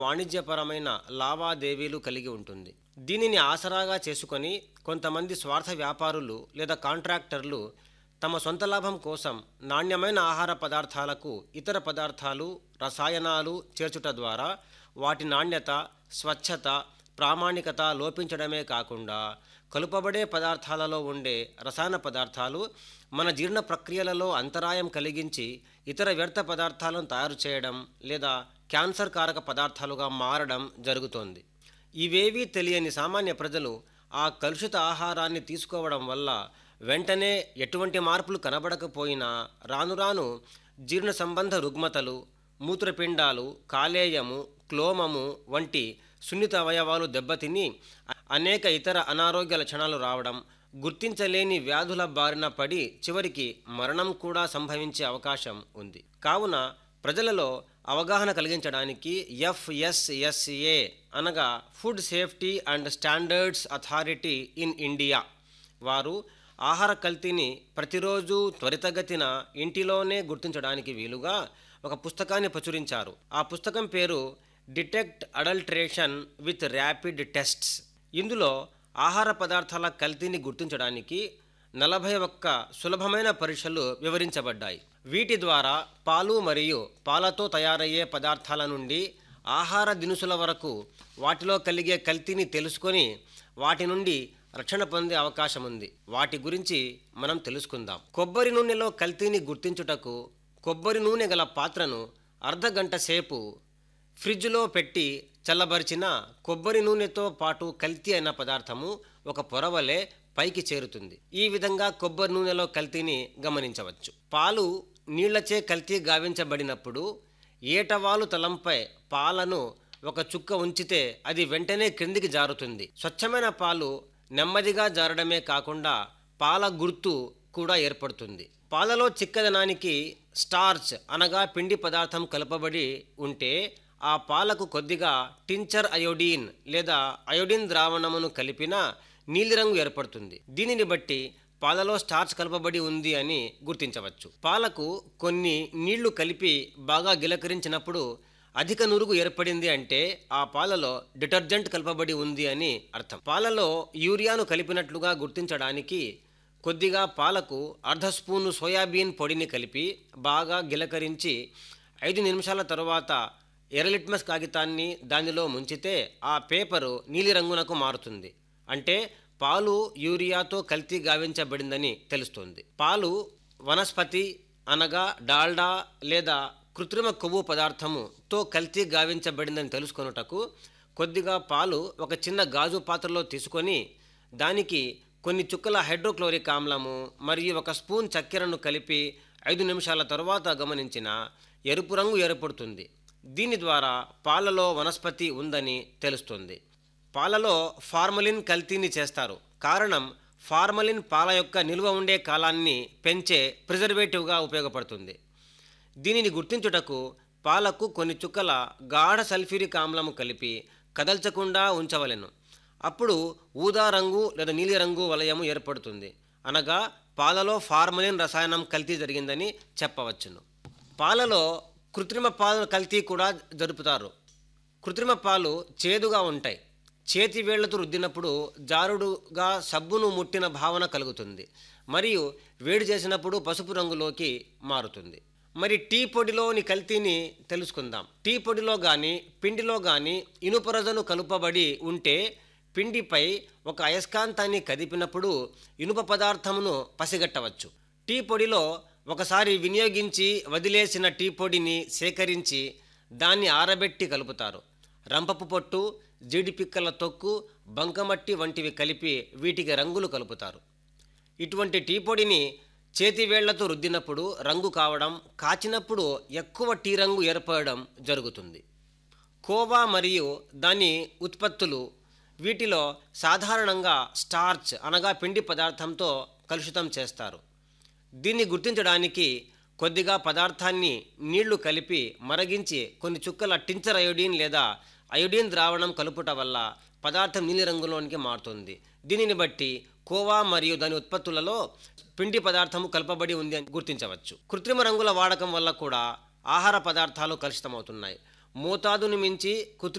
వాణిజ్యపరమైన లావాదేవీలు కలిగి ఉంటుంది దీనిని ఆసరాగా చేసుకొని కొంతమంది స్వార్థ వ్యాపారులు లేదా కాంట్రాక్టర్లు తమ సొంత లాభం కోసం నాణ్యమైన ఆహార పదార్థాలకు ఇతర పదార్థాలు రసాయనాలు చేర్చుట ద్వారా వాటి నాణ్యత స్వచ్ఛత ప్రామాణికత లోపించడమే కాకుండా కలుపబడే పదార్థాలలో ఉండే రసాయన పదార్థాలు మన జీర్ణ ప్రక్రియలలో అంతరాయం కలిగించి ఇతర వ్యర్థ పదార్థాలను తయారు చేయడం లేదా క్యాన్సర్ కారక పదార్థాలుగా మారడం జరుగుతోంది ఇవేవీ తెలియని సామాన్య ప్రజలు ఆ కలుషిత ఆహారాన్ని తీసుకోవడం వల్ల వెంటనే ఎటువంటి మార్పులు కనబడకపోయినా రాను రాను జీర్ణ సంబంధ రుగ్మతలు మూత్రపిండాలు కాలేయము క్లోమము వంటి సున్నిత అవయవాలు దెబ్బతిని అనేక ఇతర అనారోగ్య లక్షణాలు రావడం గుర్తించలేని వ్యాధుల బారిన పడి చివరికి మరణం కూడా సంభవించే అవకాశం ఉంది కావున ప్రజలలో అవగాహన కలిగించడానికి ఎఫ్ఎస్ఎస్ఏ అనగా food safety and standards authority in India వారు ఆహార కల్తీని ప్రతిరోజు త్వరితగతిన ఇంటిలోనే గుర్తించడానికి వీలుగా ఒక పుస్తకాన్ని ప్రచురించారు ఆ పుస్తకం పేరు detect adulteration with rapid tests ఇందులో ఆహార పదార్థాల కల్తీని గుర్తించడానికి నలభై ఒక్క సులభమైన పరీక్షలు వివరించబడ్డాయి వీటి ద్వారా పాలు మరియు పాలతో తయారయ్యే పదార్థాల నుండి ఆహార దినుసుల వరకు వాటిలో కలిగే కల్తీని తెలుసుకొని వాటి నుండి రక్షణ పొందే అవకాశం ఉంది వాటి గురించి మనం తెలుసుకుందాం కొబ్బరి నూనెలో కల్తీని గుర్తించుటకు కొబ్బరి నూనె గల పాత్రను అర్ధ గంట సేపు ఫ్రిడ్జ్లో పెట్టి చల్లబరిచిన కొబ్బరి నూనెతో పాటు కల్తీ అయిన పదార్థము ఒక పొరవలే పైకి చేరుతుంది ఈ విధంగా కొబ్బరి నూనెలో కల్తీని గమనించవచ్చు పాలు నీళ్లచే కల్తీ గావించబడినప్పుడు ఏటవాలు తలంపై పాలను ఒక చుక్క ఉంచితే అది వెంటనే క్రిందికి జారుతుంది స్వచ్ఛమైన పాలు నెమ్మదిగా జారడమే కాకుండా పాల గుర్తు కూడా ఏర్పడుతుంది పాలలో చిక్కదనానికి స్టార్చ్ అనగా పిండి పదార్థం కలపబడి ఉంటే ఆ పాలకు కొద్దిగా టించర్ అయోడీన్ లేదా అయోడిన్ ద్రావణమును కలిపిన నీలిరంగు ఏర్పడుతుంది దీనిని బట్టి పాలలో స్టార్చ్ కలపబడి ఉంది అని గుర్తించవచ్చు పాలకు కొన్ని నీళ్లు కలిపి బాగా గిలకరించినప్పుడు అధిక నురుగు ఏర్పడింది అంటే ఆ పాలలో డిటర్జెంట్ కలపబడి ఉంది అని అర్థం పాలలో యూరియాను కలిపినట్లుగా గుర్తించడానికి కొద్దిగా పాలకు అర్ధ స్పూను సోయాబీన్ పొడిని కలిపి బాగా గిలకరించి ఐదు నిమిషాల తరువాత ఎర్రలిట్మస్ కాగితాన్ని దానిలో ముంచితే ఆ పేపరు నీలిరంగునకు మారుతుంది అంటే పాలు యూరియాతో కల్తీ గావించబడిందని తెలుస్తుంది పాలు వనస్పతి అనగా డాల్డా లేదా కృత్రిమ కొవ్వు పదార్థముతో కల్తీ గావించబడిందని తెలుసుకొనుటకు కొద్దిగా పాలు ఒక చిన్న గాజు పాత్రలో తీసుకొని దానికి కొన్ని చుక్కల హైడ్రోక్లోరిక్ ఆమ్లము మరియు ఒక స్పూన్ చక్కెరను కలిపి ఐదు నిమిషాల తరువాత గమనించిన ఎరుపు రంగు ఏర్పడుతుంది దీని ద్వారా పాలలో వనస్పతి ఉందని తెలుస్తుంది పాలలో ఫార్మలిన్ కల్తీని చేస్తారు కారణం ఫార్మలిన్ పాల యొక్క నిల్వ ఉండే కాలాన్ని పెంచే ప్రిజర్వేటివ్గా ఉపయోగపడుతుంది దీనిని గుర్తించుటకు పాలకు కొన్ని చుక్కల గాఢ సల్ఫ్యూరిక్ ఆమ్లము కలిపి కదల్చకుండా ఉంచవలెను అప్పుడు ఊదా రంగు లేదా నీలిరంగు వలయము ఏర్పడుతుంది అనగా పాలలో ఫార్మలిన్ రసాయనం కల్తీ జరిగిందని చెప్పవచ్చును పాలలో కృత్రిమ పాలు కల్తీ కూడా జరుపుతారు కృత్రిమ పాలు చేదుగా ఉంటాయి చేతి వేళ్లతో రుద్దినప్పుడు జారుడుగా సబ్బును ముట్టిన భావన కలుగుతుంది మరియు వేడి చేసినప్పుడు పసుపు రంగులోకి మారుతుంది మరి టీ పొడిలోని కల్తీని తెలుసుకుందాం టీ పొడిలో కానీ పిండిలో కానీ ఇనుపరజను కలుపబడి ఉంటే పిండిపై ఒక అయస్కాంతాన్ని కదిపినప్పుడు ఇనుప పదార్థమును పసిగట్టవచ్చు టీ పొడిలో ఒకసారి వినియోగించి వదిలేసిన టీ పొడిని సేకరించి దాన్ని ఆరబెట్టి కలుపుతారు రంపపు పొట్టు జీడిపిక్కల తొక్కు బంకమట్టి వంటివి కలిపి వీటికి రంగులు కలుపుతారు ఇటువంటి టీ పొడిని చేతి వేళ్లతో రుద్దినప్పుడు రంగు కావడం కాచినప్పుడు ఎక్కువ టీ రంగు ఏర్పడడం జరుగుతుంది కోవా మరియు దాని ఉత్పత్తులు వీటిలో సాధారణంగా స్టార్చ్ అనగా పిండి పదార్థంతో కలుషితం చేస్తారు దీన్ని గుర్తించడానికి కొద్దిగా పదార్థాన్ని నీళ్లు కలిపి మరగించి కొన్ని చుక్కల టించర్ అయోడిన్ లేదా అయోడిన్ ద్రావణం కలుపుట వల్ల పదార్థం నీలి రంగులోనికి మారుతుంది దీనిని బట్టి కోవా మరియు దాని ఉత్పత్తులలో పిండి పదార్థము కలపబడి ఉంది అని గుర్తించవచ్చు కృత్రిమ రంగుల వాడకం వల్ల కూడా ఆహార పదార్థాలు కలుషితమవుతున్నాయి మోతాదును మించి కృత్రిమ